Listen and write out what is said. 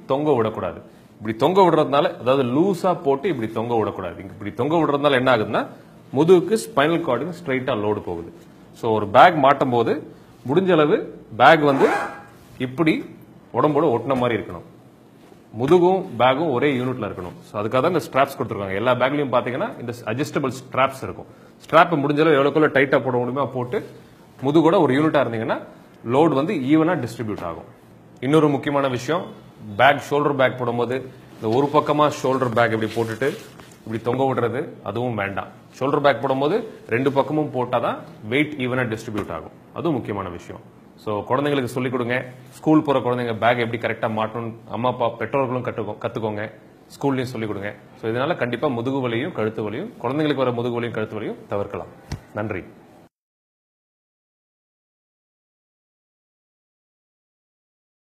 தொங்க விடக்கூடாது இப்படி தொங்க விடுறதுனால அதாவது லூசா போட்டு இப்படி தொங்க விடக்கூடாது இங்க இப்படி தொங்க விடுறதுனால என்ன ஆகுதுன்னா முதுகுக்கு ஸ்பைனல் கார்டுக்கு ஸ்ட்ரைட்டா லோடு போகுது ஸோ ஒரு பேக் மாட்டும் போது முடிஞ்ச அளவு பேக் வந்து இப்படி உடம்போட ஒட்டின மாதிரி இருக்கணும் முதுகும் பேக்கும் ஒரே யூனிட்ல இருக்கணும் ஸோ அதுக்காக தான் இந்த ஸ்ட்ராப்ஸ் கொடுத்துருக்காங்க எல்லா பேக்லயும் பாத்தீங்கன்னா இந்த அட்ஜஸ்டபிள் ஸ்ட்ராப்ஸ் இருக்கும் ஸ்ட்ராப் முடிஞ்சளவு எவ்வளோக்குள்ள டைட்டா போட முடியுமோ போட்டு முதுகோட ஒரு யூனிட்டா இருந்தீங்கன்னா லோட் வந்து ஈவனா டிஸ்ட்ரிபியூட் ஆகும் இன்னொரு முக்கியமான விஷயம் பேக் ஷோல்டர் பேக் போடும்போது இந்த ஒரு பக்கமா ஷோல்டர் பேக் இப்படி போட்டுட்டு இப்படி தொங்க விடுறது அதுவும் வேண்டாம் ஷோல்டர் பேக் போடும்போது ரெண்டு பக்கமும் போட்டாதான் வெயிட் ஈவனா டிஸ்ட்ரிபியூட் ஆகும் அதுவும் முக்கியமான விஷயம் ஸோ குழந்தைங்களுக்கு சொல்லிக் கொடுங்க ஸ்கூல் போற குழந்தைங்க பேக் எப்படி கரெக்டா மாட்டணும் அம்மா அப்பா பெற்றோர்களும் கற்றுக்கோ கத்துக்கோங்க ஸ்கூல்லையும் சொல்லிக் கொடுங்க ஸோ இதனால கண்டிப்பா முதுகு வலியும் கழுத்து வலியும் குழந்தைங்களுக்கு வர முதுகு வலியும் கழுத்து வலியும் தவிர்க்கலாம் நன்றி